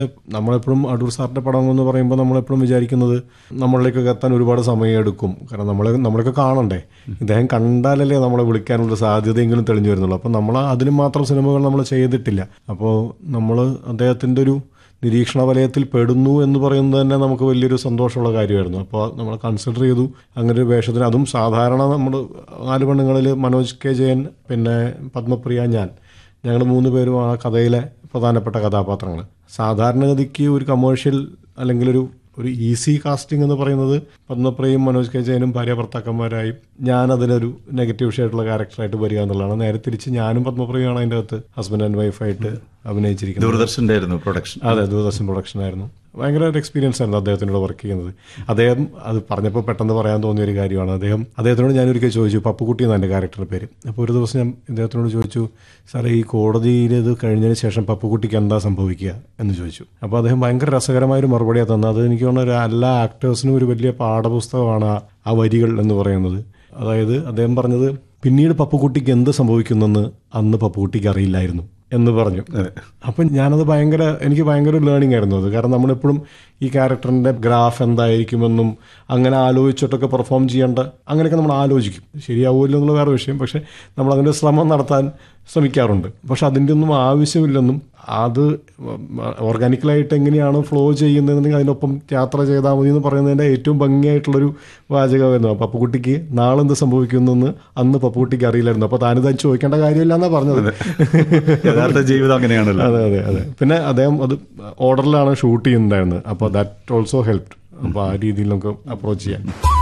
നമ്മളെപ്പോഴും അടൂർ സാറിൻ്റെ പടം എന്ന് പറയുമ്പോൾ നമ്മളെപ്പോഴും വിചാരിക്കുന്നത് നമ്മളിലേക്കൊക്കെ എത്താൻ ഒരുപാട് സമയം എടുക്കും കാരണം നമ്മൾ നമ്മളൊക്കെ കാണണ്ടേ ഇദ്ദേഹം കണ്ടാലല്ലേ നമ്മളെ വിളിക്കാനുള്ള സാധ്യതയെങ്കിലും തെളിഞ്ഞു വരുന്നുള്ളൂ അപ്പോൾ നമ്മൾ അതിന് മാത്രം സിനിമകൾ നമ്മൾ ചെയ്തിട്ടില്ല അപ്പോൾ നമ്മൾ അദ്ദേഹത്തിൻ്റെ ഒരു നിരീക്ഷണ വലയത്തിൽ പെടുന്നു എന്ന് പറയുന്നത് തന്നെ നമുക്ക് വലിയൊരു സന്തോഷമുള്ള കാര്യമായിരുന്നു അപ്പോൾ നമ്മൾ കൺസിഡർ ചെയ്തു അങ്ങനെ ഒരു വേഷത്തിന് അതും സാധാരണ നമ്മൾ നാല് പെണ്ണുങ്ങളിൽ മനോജ് കെ ജയൻ പിന്നെ പത്മപ്രിയ ഞാൻ ഞങ്ങൾ മൂന്ന് പേരും ആ കഥയിലെ പ്രധാനപ്പെട്ട കഥാപാത്രങ്ങൾ സാധാരണഗതിക്ക് ഒരു കമേഴ്ഷ്യൽ അല്ലെങ്കിൽ ഒരു ഒരു ഈസി കാസ്റ്റിംഗ് എന്ന് പറയുന്നത് പത്മപ്രിയയും മനോജ് കെ ജയനും ഭാര്യ ഭർത്താക്കന്മാരായും ഞാൻ അതിലൊരു നെഗറ്റീവ് ഷെയ്ഡുള്ള ക്യാരക്ടറായിട്ട് വരിക എന്നുള്ളതാണ് നേരെ തിരിച്ച് ഞാനും പത്മപ്രിയമാണ് അതിൻ്റെ അകത്ത് ഹസ്ബൻഡ് ആൻഡ് വൈഫായിട്ട് അഭിനയിച്ചിരിക്കുന്നത് ദൂരദർശന്റെ ആയിരുന്നു പ്രൊഡക്ഷൻ അതെ ദൂരദർശൻ പ്രൊഡക്ഷൻ ആയിരുന്നു ഭയങ്കര ഒരു എക്സ്പീരിയൻസ് ആയിരുന്നു അദ്ദേഹത്തിനോട് വർക്ക് ചെയ്യുന്നത് അദ്ദേഹം അത് പറഞ്ഞപ്പോൾ പെട്ടെന്ന് പറയാൻ തോന്നിയ ഒരു കാര്യമാണ് അദ്ദേഹം അദ്ദേഹത്തിനോട് ഞാൻ ഒരിക്കൽ ചോദിച്ചു പപ്പുക്കുട്ടി എന്നാണ് എൻ്റെ ക്യാരക്ടറിൻ്റെ പേര് അപ്പോൾ ഒരു ദിവസം ഞാൻ ഇദ്ദേഹത്തിനോട് ചോദിച്ചു സാറേ ഈ കോടതിയിൽ ഇത് കഴിഞ്ഞതിന് ശേഷം പപ്പുക്കുട്ടിക്ക് എന്താ സംഭവിക്കുക എന്ന് ചോദിച്ചു അപ്പോൾ അദ്ദേഹം ഭയങ്കര രസകരമായ ഒരു മറുപടിയാണ് തന്നത് അത് എനിക്ക് തോന്നുന്നു ഒരു എല്ലാ ആക്ടേഴ്സിനും ഒരു വലിയ പാഠപുസ്തകമാണ് ആ- ആ വരികൾ എന്ന് പറയുന്നത് അതായത് അദ്ദേഹം പറഞ്ഞത് പിന്നീട് പപ്പുക്കുട്ടിക്ക് എന്ത് സംഭവിക്കുന്നെന്ന് അന്ന് പപ്പുക്കുട്ടിക്ക് അറിയില്ലായിരുന്നു എന്ന് പറഞ്ഞു അപ്പം ഞാനത് ഭയങ്കര എനിക്ക് ഭയങ്കര ലേണിംഗ് ആയിരുന്നു അത് കാരണം നമ്മളെപ്പോഴും ഈ ക്യാരക്ടറിൻ്റെ ഗ്രാഫ് എന്തായിരിക്കുമെന്നും അങ്ങനെ ആലോചിച്ചിട്ടൊക്കെ പെർഫോം ചെയ്യേണ്ട അങ്ങനെയൊക്കെ നമ്മൾ ആലോചിക്കും ശരിയാവുമല്ലോ എന്നുള്ള വേറെ വിഷയം പക്ഷേ നമ്മൾ അതിൻ്റെ ശ്രമം നടത്താൻ ശ്രമിക്കാറുണ്ട് പക്ഷെ അതിൻ്റെ ഒന്നും ആവശ്യമില്ലെന്നും അത് ഓർഗാനിക്കലായിട്ട് എങ്ങനെയാണ് ഫ്ലോ ചെയ്യുന്നതെന്നുണ്ടെങ്കിൽ അതിനൊപ്പം യാത്ര ചെയ്താൽ മതി എന്ന് പറയുന്നതിൻ്റെ ഏറ്റവും ഭംഗിയായിട്ടുള്ളൊരു വാചകമായിരുന്നു അപ്പോൾ പപ്പുക്കുട്ടിക്ക് നാളെ എന്ത് സംഭവിക്കുന്നെന്ന് അന്ന് പപ്പുക്കുട്ടിക്ക് അറിയില്ലായിരുന്നു അപ്പോൾ താനിത് ചോദിക്കേണ്ട കാര്യമില്ല എന്നാണ് പറഞ്ഞത് യഥാർത്ഥ ജീവിതം അങ്ങനെയാണല്ലോ അതെ അതെ അതെ പിന്നെ അദ്ദേഹം അത് ഓർഡറിലാണ് ഷൂട്ട് ചെയ്യുന്നുണ്ടായിരുന്നത് അപ്പോൾ ദാറ്റ് ഓൾസോ ഹെൽപ്പ് അപ്പോൾ ആ രീതിയിൽ നമുക്ക് അപ്രോച്ച് ചെയ്യാം